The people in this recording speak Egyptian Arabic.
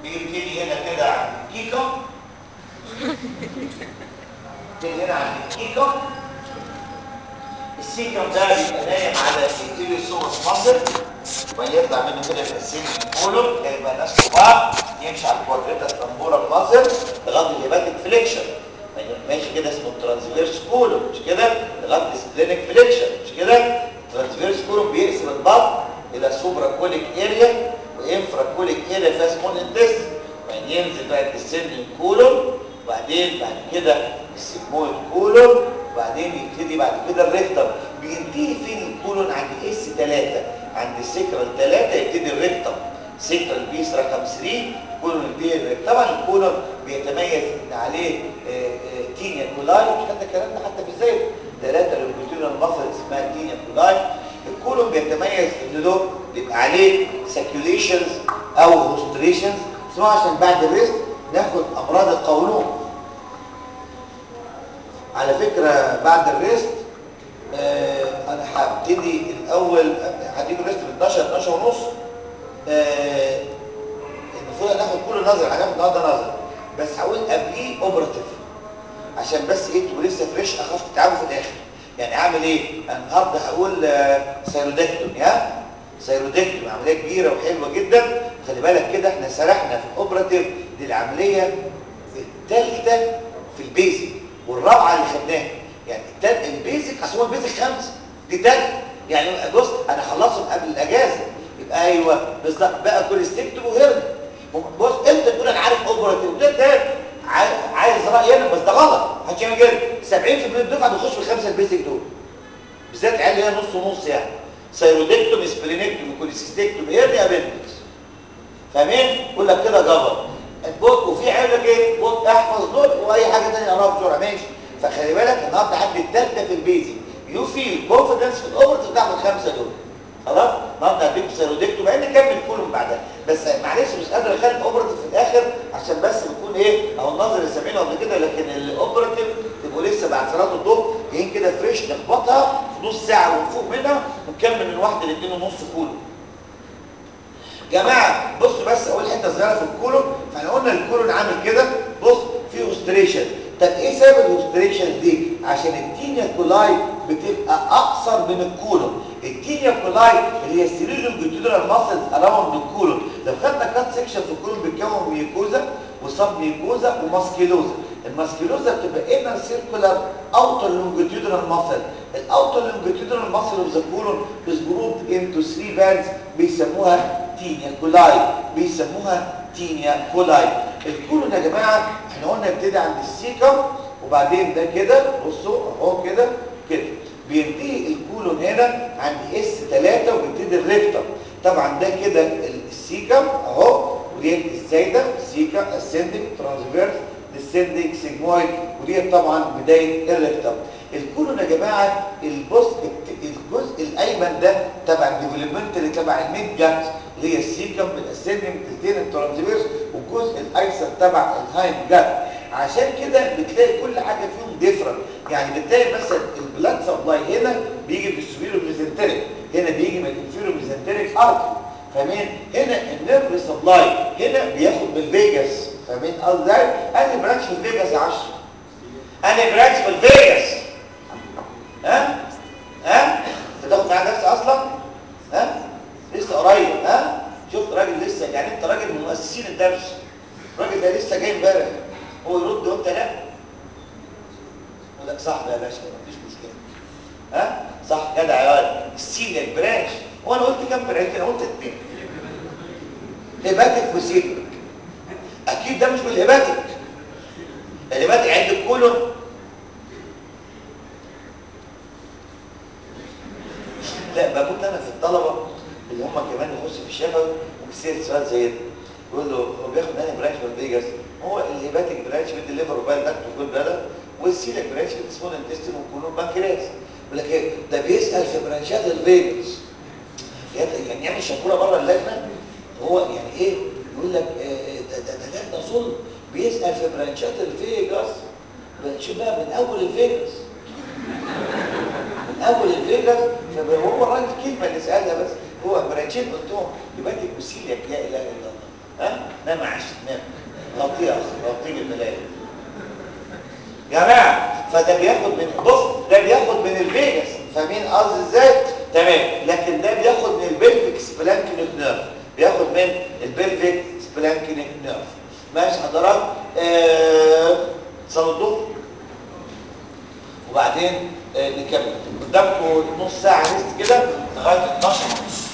بيبتدي هنا كده عند الكيكه بيبتدي هنا عند الكيكه السيكم ده بيبقى نايم على التيليوسومس مصر ويطلع منه كده الاسيم كولوم هيبقى ناس بعض يمشي على الكوادريتا ترامبولا مصر لغايه الهيباتيك فليكشن ماشي كده اسمه ترانسفيرس كولوم مش كده لغايه السبلينيك فليكشن مش كده ترانسفيرس كولوم بيقسم البطن الى سوبرا كوليك اريا وانفرا كوليك اريا فيها سمول انتست يعني ينزل بقى الديسندنج كولوم وبعدين بعد كده السيجمويد كولون وبعدين يبتدي بعد كده الريكتم بينتهي فين الكولون عند اس 3 عند السكرال 3 يبتدي الريكتم سكرال بيس رقم 3 كولون ينتهي الريكتم طبعا الكولون بيتميز ان عليه آه، آه، تينيا كولاي مش كده الكلام ده حتى في الزيت ثلاثه لونجيتودينال ماسل اسمها تينيا كولاي الكولون بيتميز ان له بيبقى عليه ساكيوليشنز او هوستريشنز اسمها عشان بعد الريست ناخد امراض القولون على فكرة بعد الريست آه انا هبتدي الاول هديكم ريست من 12 12 ونص آه المفروض هناخد كله نظر هناخد النهارده نظر بس هقول قبليه اوبراتيف عشان بس ايه تبقوا لسه فريش اخاف تتعبوا في الاخر يعني اعمل ايه انا النهارده هقول آه سيرودكتومي ها سيرودكتومي عمليه كبيره وحلوه جدا خلي بالك كده احنا سرحنا في الاوبراتيف دي العمليه الثالثه في البيزك والرابعه اللي خدناها يعني التالت البيزك اصل هو البيزك خمسه دي تالت يعني بص انا خلصهم قبل الاجازه يبقى ايوه بالظبط بقى كوليستيكتوم وهرن بص انت تقول انا عارف اوبراتيف ده ده عاي- عايز رايي انا بس ده غلط محدش يعمل كده 70% من الدفعه بيخش في الخمسه البيزك دول بالذات عيال اللي هي نص ونص يعني سيرودكتوم سبلينكتوم كوليسيستكتوم هرني ابندكس فاهمين يقول لك كده جبر بص وفي عيال لك ايه بص احفظ دول واي حاجه ثانيه اقراها بسرعه ماشي فخلي بالك النهارده عندي الثالثه في البيزك يو فيل كونفيدنس في الاوفر بتاع الخمسه دول خلاص النهارده هديكم سيرودكتوم مع ان نكمل كلهم بعدها بس معلش مش قادر اخلي الاوبرتيف في الاخر عشان بس بيكون ايه اهو النظر ال 70 قبل كده لكن الاوبرتيف تبقوا لسه بعد صلاه الظهر جايين كده فريش نخبطها في نص ساعه ونفوق منها ونكمل من واحد لاثنين ونص كله جماعه بصوا بس اقول حته صغيره في الكولون فاحنا قلنا الكولون عامل كده بص في اوستريشن طب ايه سبب الاوستريشن دي عشان التينيا كولاي بتبقى اقصر من الكولون التينيا كولاي اللي هي السيريلونجيتودينال ماسلز اراوند الكولون لو خدنا كات سيكشن في الكولون بيتكون ميوكوزا وسب ميوكوزا وماسكيلوزا الماسكيلوزا بتبقى انر سيركولار اوتر لونجيتودينال ماسل الاوتر لونجيتودينال ماسل اوف ذا كولون is grouped into three bands بيسموها تينيا كولاي بيسموها تينيا كولاي الكولون يا جماعه احنا قلنا ابتدي عند السيكم وبعدين ده كده بصوا اهو كده كده بينتهي الكولون هنا عند اس 3 وبيبتدي الريكتم طبعا ده كده السيكم اهو ودي الزايده سيكم اسندنج ترانسفيرس ديسندنج سيجمويد ودي طبعا بدايه الريكتم الكولون يا جماعه البص الجزء الايمن ده تبع الديفلوبمنت اللي تبع الميد جات اللي هي السيكم بالاسندنج تلتين الترانسفيرس والجزء الايسر تبع الهايند جات عشان كده بتلاقي كل حاجه فيهم ديفرنت يعني بتلاقي مثلا البلاد سبلاي هنا بيجي في السوبيرو ميزنتريك هنا بيجي من الانفيرو ميزنتريك ارتري فاهمين هنا النيرف سبلاي هنا بياخد من الفيجاس فاهمين قصدي ازاي انهي برانش في الفيجاس يا عشري انهي برانش في الفيجاس ها ها بتاخد معاه درس اصلا ها لسه قريب ها شفت راجل لسه يعني انت راجل من مؤسسين الدرس الراجل ده لسه جاي امبارح هو يرد وانت لا يقول لك صح يا باشا مفيش مشكله ها صح جدع يا ولد السيليك برانش هو انا قلت كام برانش انا قلت اثنين هيباتيك وسيليك اكيد ده مش بالهيباتيك الهيباتيك عند الكولون لا بموت انا في الطلبه اللي هم كمان يخشوا في الشفوي وبيصير سؤال زي ده يقول له هو بياخد انهي برانش في الفيجاس هو الهيباتيك برانش بيدي الليفر وبايل داكت وكل بلد والسيلك برانش بيدي سمول انتستين وكولون بانكرياس يقول لك ايه ده بيسال في برانشات الفيجاس يعني يعمل شكوره بره اللجنه هو يعني ايه يقول لك آه، ده ده ده لجنه ظلم بيسال في برانشات الفيجاس شوف بقى من اول الفيجاس من اول الفيجاس فهو الراجل كلمه اللي سالها بس هو برانشين قلت لهم يبقى وسيلك لا اله الا الله ها نام عشان نام غطيه غطيه بالملايه يا جماعه فده بياخد من بص ده بياخد من الفيجاس فاهمين قصدي ازاي تمام لكن ده بياخد من البلفيك سبلانكينيك نيرف بياخد من البلفيك سبلانكينيك نيرف ماشي حضرات آه... صلوا الظهر وبعدين آه نكمل قدامكم نص ساعه ريست كده لغايه 12 ونص